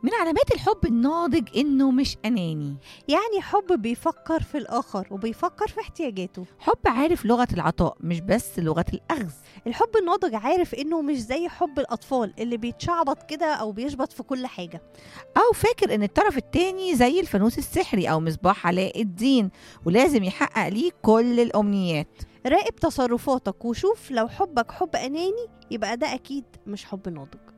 من علامات الحب الناضج انه مش اناني يعني حب بيفكر في الآخر وبيفكر في احتياجاته حب عارف لغه العطاء مش بس لغه الاخذ الحب الناضج عارف إنه مش زي حب الأطفال اللي بيتشعبط كده أو بيشبط في كل حاجة او فاكر ان الطرف التاني زي الفانوس السحري او مصباح علاء الدين ولازم يحقق ليه كل الامنيات راقب تصرفاتك وشوف لو حبك حب أناني يبقى ده أكيد مش حب ناضج